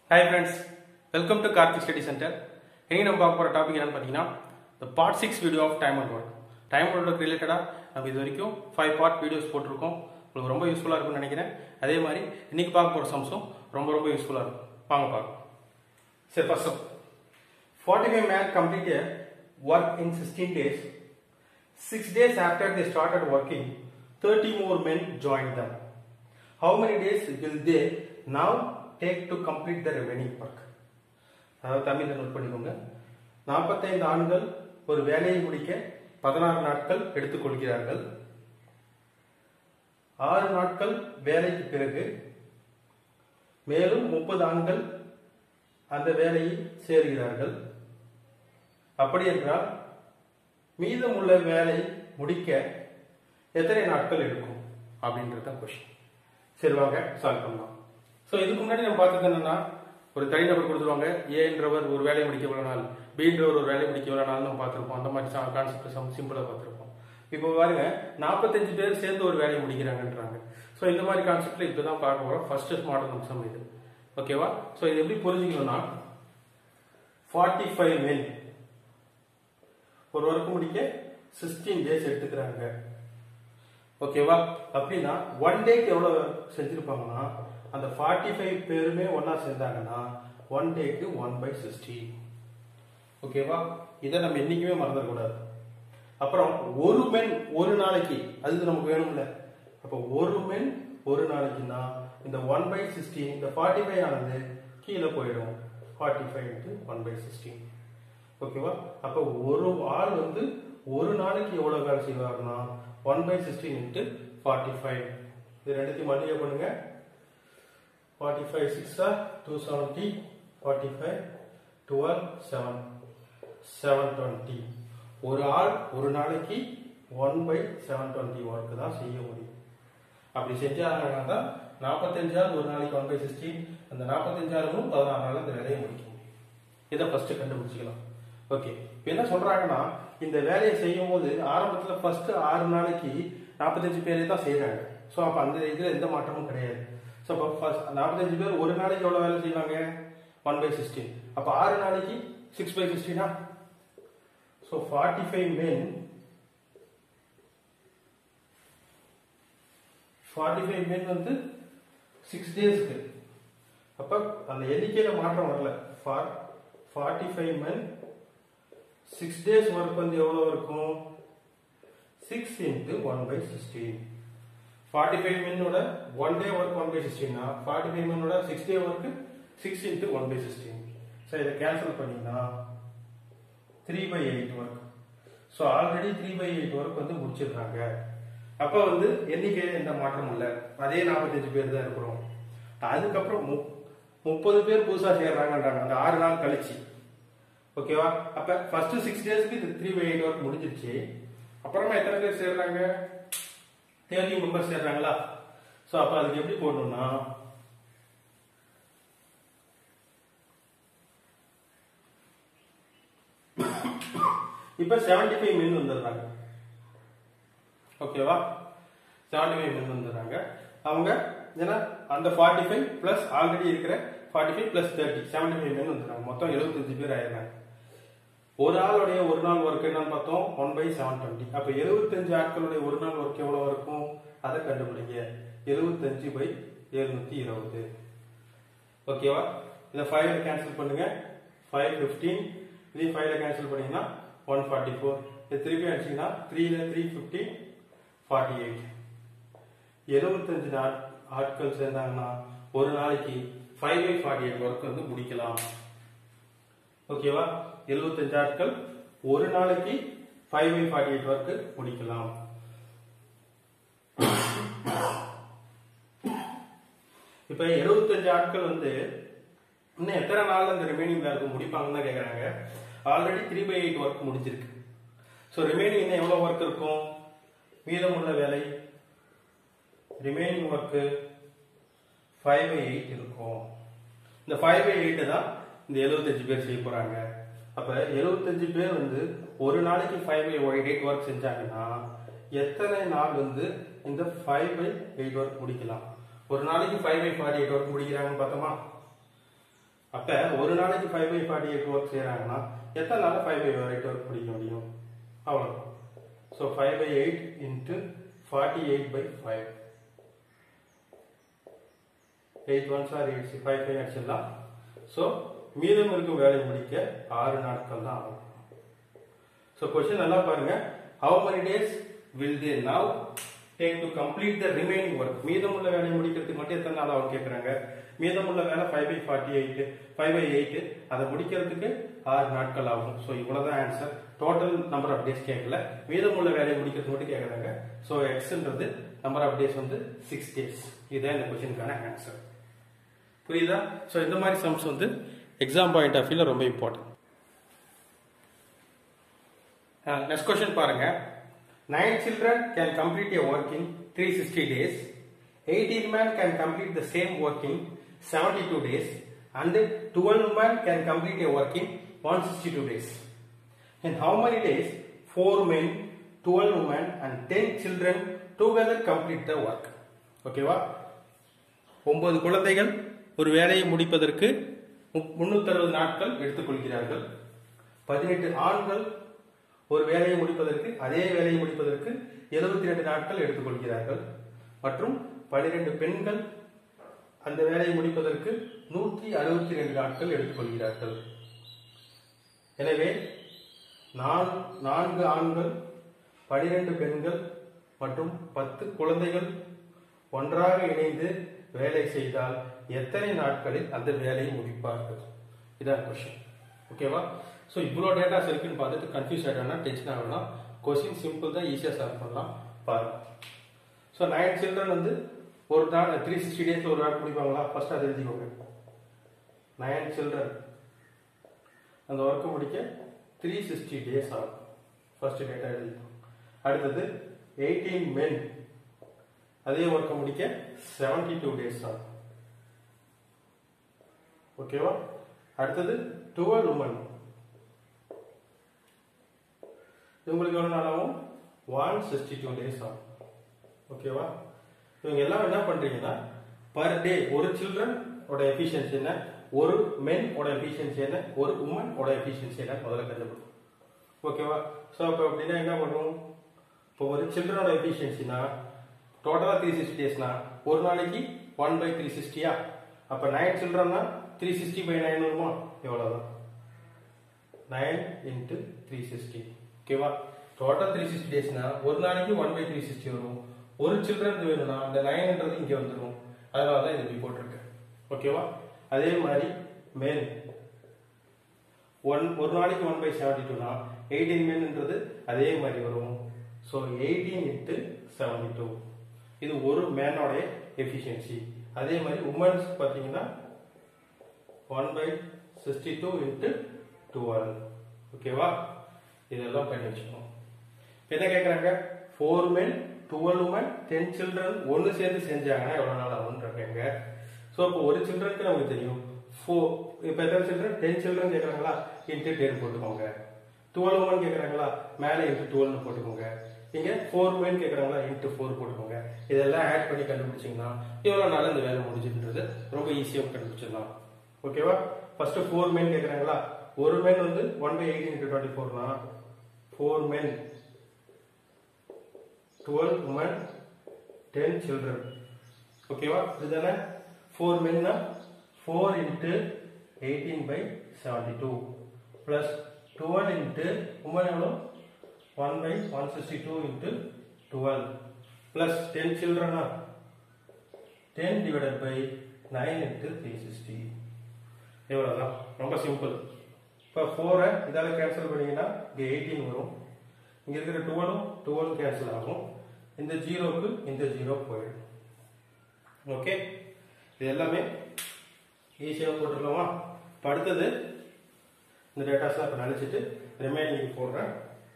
Hi friends welcome to Karthik study centre இன்னைக்கு நம்ம பார்க்க போகிற டாபிக் என்னன்னு பார்த்தீங்கன்னா the part six video of time and work time and work ரிலேட்டடாக நம்ம இது வரைக்கும் ஃபைவ் பார்ட் வீடியோஸ் போட்டிருக்கோம் உங்களுக்கு ரொம்ப யூஸ்ஃபுல்லாக இருக்கும்னு நினைக்கிறேன் அதே மாதிரி இன்னைக்கு பார்க்க போகிற சம்ஸும் ரொம்ப ரொம்ப யூஸ்ஃபுல்லாக இருக்கும் வாங்க பார்க்கலாம் சரி first forty five men complete work in sixteen days six days after they started working thirty more men join them how many days will they now take to complete the remaining work அதாவது தமிழில் note பண்ணிக்கோங்க நாற்பத்தைந்து ஆண்கள் ஒரு வேலையை முடிக்க பதினாறு நாட்கள் எடுத்துக்கொள்கிறார்கள் ஆறு நாட்கள் வேலைக்கு பிறகு மேலும் முப்பது ஆண்கள் அந்த வேலையை சேருகிறார்கள் அப்படி என்றால் மீதமுள்ள வேலை முடிக்க எத்தனை நாட்கள் எடுக்கும் அப்படின்றது தான் கொஸ்டின் சரி வாங்க சால்வ் பண்ணலாம் ஸோ இதுக்கு முன்னாடி நம்ம பார்த்தது என்னன்னா ஒரு தனிநபர் கொடுத்துருவாங்க ஏன்றவர் ஒரு வேலையை முடிக்க எவ்வளோ நாள் பீன்றவர் ஒரு வேலையை முடிக்க எவ்வளோ நாள் நம்ம பார்த்துருப்போம் அந்த மாதிரி கான்செப்ட் சிம்பிளாக பார்த்துருப்போம் இப்போ பாருங்க நாற்பத்தஞ்சு பேர் சேர்ந்து ஒரு வேலையை முடிக்கிறாங்கன்றாங்க ஸோ இந்த மாதிரி கான்செப்ட்ல இப்போ தான் பார்க்க போகிறோம் ஃபர்ஸ்ட் மாடல் அம்சம் இது ஓகேவா ஸோ இது எப்படி புரிஞ்சுக்கணும்னா ஃபார்ட்டி ஃபைவ் மென் ஒரு ஒர்க் முடிக்க சிக்ஸ்டீன் டேஸ் எடுத்துக்கிறாங்க ஓகேவா அப்படின்னா ஒன் டேக்கு எவ்வளவு செஞ்சிருப்பாங்கன்னா அந்த ஃபார்ட்டி ஃபைவ் பேருமே ஒன்னா சேர்ந்தாங்கன்னா ஒன் டேக்கு ஒன் பை சிக்ஸ்டி ஓகேவா இதை நம்ம என்னைக்குமே மறந்துடக்கூடாது அப்புறம் ஒரு மென் ஒரு நாளைக்கு அது நமக்கு வேணும்ல அப்போ ஒரு மென் ஒரு நாளைக்குன்னா இந்த ஒன் பை சிக்ஸ்டீன் இந்த ஃபார்ட்டி ஃபைவ் ஆனது கீழே போயிடும் forty five into one by sixteen ஓகேவா அப்போ ஒரு ஆள் வந்து ஒரு நாளைக்கு எவ்வளவு வேலை செய்வாருன்னா one by sixteen into forty five இது ரெண்டுத்தையும் மல்டிப்ளை பண்ணுங்க ஃபார்ட்டி ஃபைவ் சிக்ஸா two seventy forty five twelve seven seven twenty ஒரு ஆள் ஒரு நாளைக்கு one by seven twenty work தான் செய்ய முடியும் அப்படி செஞ்சாங்கன்னா தான் நாற்பத்தஞ்சாவது ஒரு நாளைக்கு ஒன் பை சிக்ஸ்டீன் அந்த நாற்பத்தஞ்சாயிரமும் பதினாறு நாள் அந்த வேலையை முடிக்க முடியும் இதை ஃபர்ஸ்ட் கண்டுபிடிச்சிக்கலாம் ஓகே இப்போ என்ன சொல்றாங்கன்னா இந்த வேலையை செய்யும் போது ஆரம்பத்துல ஃபர்ஸ்ட் ஆறு நாளைக்கு நாற்பத்தஞ்சு பேரே தான் செய்யறாங்க ஸோ அப்போ அந்த இதில் எந்த மாற்றமும் கிடையாது ஸோ அப்போ ஃபர்ஸ்ட் நாற்பத்தஞ்சு பேர் ஒரு நாளைக்கு எவ்வளோ வேலை செய்வாங்க ஒன் பை சிக்ஸ்டீன் அப்போ ஆறு நாளைக்கு சிக்ஸ் பை சிக்ஸ்டீனா so forty five men forty five men வந்து சிக்ஸ் டேஸ்க்கு அப்போ அந்த எண்ணிக்கையில மாற்றம் வரல for forty five men six days work வந்து எவ்வளோ இருக்கும் six into one by sixteen forty five மின்னோட one day work one by சிக்ஸ்டீன்னா ஃபார்ட்டி ஃபைவ் மின்னோட six day work six into one by sixteen so இதை கேன்சல் பண்ணீங்கன்னா three by eight work so already three by eight work வந்து முடிச்சிருக்காங்க அப்போ வந்து எண்ணிக்கையில் எந்த மாற்றமும் இல்லை அதே நாற்பத்தஞ்சு பேர் தான் இருக்கிறோம் அதுக்கப்புறம் முப்பது பேர் புதுசாக சேர்றாங்கன்றாங்க அந்த ஆறு நாள் கழிச்சு ஓகேவா அப்ப ஃபர்ஸ்ட் சிக்ஸ் டேஸ்க்கு இது த்ரீ பை எயிட் ஒர்க் முடிஞ்சிருச்சு அப்புறமா எத்தனை பேர் சேர்றாங்க தேர்ட்டி மெம்பர்ஸ் சேர்றாங்களா ஸோ அப்ப அதுக்கு எப்படி போடணும்னா இப்ப செவன்டி ஃபைவ் மின் வந்துடுறாங்க ஓகேவா செவன்டி ஃபைவ் மின் வந்துடுறாங்க அவங்க ஏன்னா அந்த ஃபார்ட்டி ஃபைவ் பிளஸ் ஆல்ரெடி இருக்கிற forty five plus thirty seventy five men வந்துடுறாங்க மொத்தம் எழுபத்தஞ்சு பேர் ஆயிடுறாங்க ஒரு ஆளுடைய ஒரு நாள் ஒர்க் என்னன்னு பார்த்தோம் ஒன் பை செவன் டுவெண்ட்டி அப்ப எழுபத்தஞ்சு ஆட்களுடைய ஒரு நாள் ஒர்க் எவ்வளவு இருக்கும் அதை கண்டுபிடிங்க எழுபத்தஞ்சு பை எழுநூத்தி இருபது ஓகேவா இதை ஃபைவ்ல கேன்சல் பண்ணுங்க ஃபைவ் ஃபிஃப்டீன் இதையும் ஃபைவ்ல கேன்சல் பண்ணீங்கன்னா ஒன் ஃபார்ட்டி ஃபோர் இது திருப்பி அடிச்சீங்கன்னா த்ரீல த்ரீ ஃபிஃப்டீன் ஃபார்ட்டி எயிட் எழுபத்தஞ்சு ஆட்கள் சேர்ந்தாங்கன்னா ஒரு நாளைக்கு five by forty eight work வந்து முடிக்கலாம் ஓகேவா எழுபத்தஞ்சு ஆட்கள் ஒரு நாளைக்கு five by forty eight work முடிக்கலாம் இப்ப எழுபத்தஞ்சு ஆட்கள் வந்து இன்னும் எத்தனை நாள் அந்த ரிமைனிங் ஒர்க் முடிப்பாங்கன்னு தான் கேட்குறாங்க already three by eight work முடிஞ்சிருக்கு ஸோ ரிமைனிங் இன்னும் எவ்வளோ ஒர்க் இருக்கும் மீதமுள்ள வேலை remaining work five by eight இருக்கும் இந்த ஃபைவ் பை எயிட் தான் இந்த எழுபத்தஞ்சு பேர் செய்ய போறாங்க அப்ப எழுபத்தஞ்சு பேர் வந்து ஒரு நாளைக்கு ஃபைவ் பை எயிட் ஒர்க் செஞ்சாங்கன்னா எத்தனை நாள் வந்து இந்த ஃபைவ் பை எயிட் ஒர்க் முடிக்கலாம் ஒரு நாளைக்கு five by forty eight work முடிக்கிறாங்கன்னு பார்த்தோமா அப்ப ஒரு நாளைக்கு five by forty eight work செய்யறாங்கன்னா எத்தனை நாள் ஃபைவ் பை எயிட் ஒர்க் முடிக்க முடியும் அவ்வளோ so five by eight into forty eight by five eight one sir eight five five அடிச்சிடலாம் ஸோ மீதம் இருக்கும் வேலையை முடிக்க ஆறு நாட்கள் தான் ஆகும் ஸோ கொஸ்டின் நல்லா பாருங்க how many days will they now take to complete the remaining work மீதமுள்ள வேலையை முடிக்கிறதுக்கு மட்டும் எத்தனை நாள் ஆகும் கேட்குறாங்க மீதமுள்ள வேலை five by forty eight five by eight அதை முடிக்கிறதுக்கு ஆறு நாட்கள் ஆகும் ஸோ இவ்வளோதான் answer total number of days கேட்கல மீதமுள்ள வேலையை முடிக்கிறதுக்கு மட்டும் கேட்குறாங்க ஸோ எக்ஸ்ன்றது நம்பர் ஆஃப் டேஸ் வந்து சிக்ஸ் டேஸ் இதுதான் இந்த கொஸ்டினுக்கான ஆன்சர் புரியுதா ஸோ இந்த மாதிரி சம்ஸ் வந்து எக்ஸாம் பாயிண்ட் ஆஃப் வியூல ரொம்ப இம்பார்ட்டன்ட் நெக்ஸ்ட் கொஸ்டின் பாருங்க nine children can complete a work in three sixty days eighteen men can complete the same work in seventy two days and twelve men can complete a work in one sixty two days In how many days four men, 12 women and 10 children together complete the work? ஓகேவா ஒன்பது குழந்தைகள் ஒரு வேலையை முடிப்பதற்கு முன்னூத்தி அறுபது நாட்கள் எடுத்துக்கொள்கிறார்கள் பதினெட்டு ஆண்கள் ஒரு வேலையை முடிப்பதற்கு அதே வேலையை முடிப்பதற்கு எழுபத்தி ரெண்டு நாட்கள் எடுத்துக்கொள்கிறார்கள் மற்றும் பனிரெண்டு பெண்கள் அந்த வேலையை முடிப்பதற்கு நூற்றி அறுபத்தி ரெண்டு நாட்கள் எடுத்துக்கொள்கிறார்கள் எனவே நான் நான்கு ஆண்கள் பனிரெண்டு பெண்கள் மற்றும் பத்து குழந்தைகள் ஒன்றாக இணைந்து வேலை செய்தால் எத்தனை நாட்களில் அந்த வேலையை முடிப்பார்கள் இதான் கொஸ்டின் ஓகேவா ஸோ இவ்வளோ டேட்டாஸ் இருக்குன்னு பார்த்துட்டு கன்ஃபியூஸ் ஆகிட்டோம்னா டென்ஷன் ஆகலாம் கொஸ்டின் சிம்பிள் தான் ஈஸியாக சால்வ் பண்ணலாம் பாருங்க ஸோ நைன் சில்ட்ரன் வந்து ஒரு நாள் த்ரீ சிக்ஸ்டி டேஸில் ஒரு நாள் முடிப்பாங்களா ஃபர்ஸ்ட் அதை எழுதிக்கோங்க நைன் சில்ட்ரன் அந்த ஒர்க்கை முடிக்க த்ரீ சிக்ஸ்டி டேஸ் ஆகும் ஃபர்ஸ்ட் டேட்டா எழுதிக்கோங்க அடுத்தது எயிட்டீன் மென் அதே ஒர்க்கை முடிக்க செவன்டி டூ டேஸ் ஆகும் ஓகேவா அடுத்தது டுவெல் உமன் இவங்களுக்கு எவ்வளோ நாள் ஆகும் ஒன் சிக்ஸ்டி டூ டேஸ் ஆகும் ஓகேவா இவங்க எல்லாம் என்ன பண்றீங்கன்னா பர் டே ஒரு சில்ட்ரன் ஓட எஃபிஷியன்சி என்ன ஒரு மென் ஓட எஃபிஷியன்சி என்ன ஒரு உமன் ஓட எஃபிஷியன்சி என்ன முதல்ல கண்டுபிடிக்கும் ஓகேவா ஸோ அப்போ அப்படின்னா என்ன பண்ணுவோம் இப்போ ஒரு சில்ட்ரனோட எஃபிஷியன்சினா டோட்டலாக த்ரீ சிக்ஸ்டி டேஸ்னா ஒரு நாளைக்கு ஒன் பை த்ரீ சிக்ஸ்டியா அப்போ நைன் சில்ட்ரன்னா த்ரீ சிக்ஸ்டி பை நைன் வருமா எவ்வளோதான் நைன் இன்ட்டு த்ரீ சிக்ஸ்டி ஓகேவா டோட்டல் த்ரீ சிக்ஸ்டி டேஸ்னா ஒரு நாளைக்கு ஒன் பை த்ரீ சிக்ஸ்டி வரும் ஒரு சில்ட்ரன் வேணும்னா இந்த நைன்ன்றது இங்கே வந்துடும் அதனால தான் இது இப்படி போட்டிருக்கேன் ஓகேவா அதே மாதிரி மேல் ஒன் ஒரு நாளைக்கு ஒன் பை செவன்டி டூனா எயிட்டீன் மேன்ன்றது அதே மாதிரி வரும் so eighteen into seventy two இது ஒரு மேனோட எஃபிஷியன்சி அதே மாதிரி உமன்ஸ் பார்த்தீங்கன்னா one by sixty two into twelve ஓகேவா இதெல்லாம் பண்ணி வச்சுக்கணும் இப்ப என்ன கேட்குறாங்க four men twelve women ten children ஒன்று சேர்ந்து செஞ்சாங்கன்னா எவ்வளோ நாள் ஆகும்னு கேட்குறாங்க ஸோ இப்போ ஒரு சில்ட்ரனுக்கு நமக்கு தெரியும் ஃபோர் இப்போ எத்தனை சில்ட்ரன் டென் சில்ட்ரன் கேட்குறாங்களா இன்ட்டு டென் போட்டுக்கோங்க டுவெல் உமன் கேட்குறாங்களா மேலே இன்ட்டு டுவெல்னு போட்டுக்கோங்க இங்கே ஃபோர் men கேட்குறாங்களா இன்ட்டு ஃபோர் போட்டுக்கோங்க இதெல்லாம் ஆட் பண்ணி கண்டுபிடிச்சிங்கன்னா எவ்வளோ நாள் இந்த வேலை முடிஞ்சுன்றது ரொம்ப ஈஸியாக கண்டுபிடிச்சிடலாம் ஓகேவா ஃபர்ஸ்ட் ஃபோர் men கேட்குறாங்களா ஒரு men வந்து one by eighteen into twenty ஃபோர்னா four men twelve women ten children ஓகேவா இதுதானே ஃபோர் மென்னா four into eighteen by seventy two plus twelve into women எவ்வளோ one by one sixty two into twelve plus ten சில்ட்ரனா ten divided by nine into three sixty இவ்வளோதான் ரொம்ப simple இப்போ ஃபோரை இதால் கேன்சல் பண்ணீங்கன்னா இங்கே எயிட்டீன் வரும் இங்க இருக்கிற டுவெலும் டுவெல் கேன்சல் ஆகும் இந்த ஜீரோக்கு இந்த ஜீரோ போயிடும் ஓகே இது எல்லாமே ஈஸியாக போட்டுடலாமா இப்போ அடுத்தது இந்த டேட்டாஸ்லாம் இப்போ நினச்சிட்டு ரிமைனிங் போடுறேன்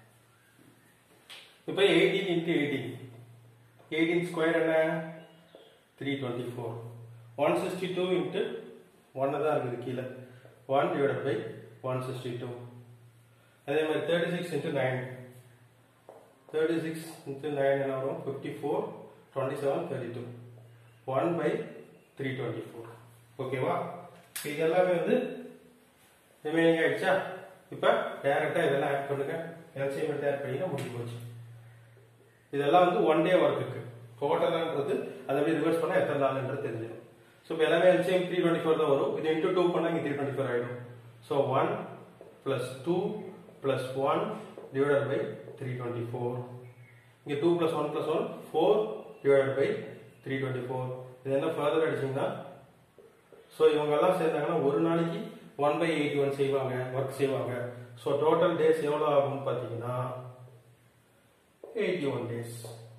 இப்போ eighteen into eighteen eighteen square என்ன three twenty four one sixty two into ஒன்று தான் இருக்குது கீழே one divide by one sixty two அதே மாதிரி thirty six into nine thirty six into nine என்ன வரும் fifty four twenty seven thirty two one by three twenty four ஓகேவா இது எல்லாமே வந்து ரிமைனிங் ஆயிடுச்சா இப்போ டேரெக்டாக இதெல்லாம் ஆட் பண்ணுங்க எல்சிஎம் எடுத்து ஆட் பண்ணிங்கன்னா முடிஞ்சு போச்சு இதெல்லாம் வந்து ஒன் டே ஒர்க்குக்கு டோட்டலான்றது அதை எப்படி ரிவர்ஸ் பண்ணால் எத்தனை நாள்ன்றது தெரிஞ்சிடும் ஸோ இப்போ எல்லாமே எல்சிஎம் த்ரீ டுவெண்ட்டி ஃபோர் தான் வரும் இது இன்டூ டூ பண்ணால் இங்கே த்ரீ டுவெண்ட்டி ஃபோர் ஆகிடும் so one plus two plus one divided by three twenty four இங்கே two plus one plus one four divided by three twenty four இது என்ன further அடிச்சிங்கன்னா ஸோ இவங்கெல்லாம் சேர்ந்தாங்கன்னா ஒரு நாளைக்கு ஒன் பை எயிட்டி ஒன் செய்வாங்க ஒர்க் செய்வாங்க ஸோ டோட்டல் டேஸ் எவ்வளோ ஆகும்னு பார்த்தீங்கன்னா எயிட்டி ஒன் டேஸ்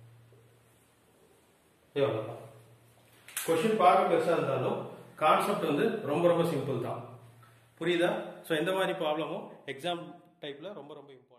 எவ்வளோதான் கொஷின் பார்க்க பெருசாக இருந்தாலும் கான்செப்ட் வந்து ரொம்ப ரொம்ப சிம்பிள் தான் புரியுதா ஸோ இந்த மாதிரி ப்ராப்ளமும் எக்ஸாம் டைப்பில் ரொம்ப ரொம்ப இம்பார்ட்டன்ட்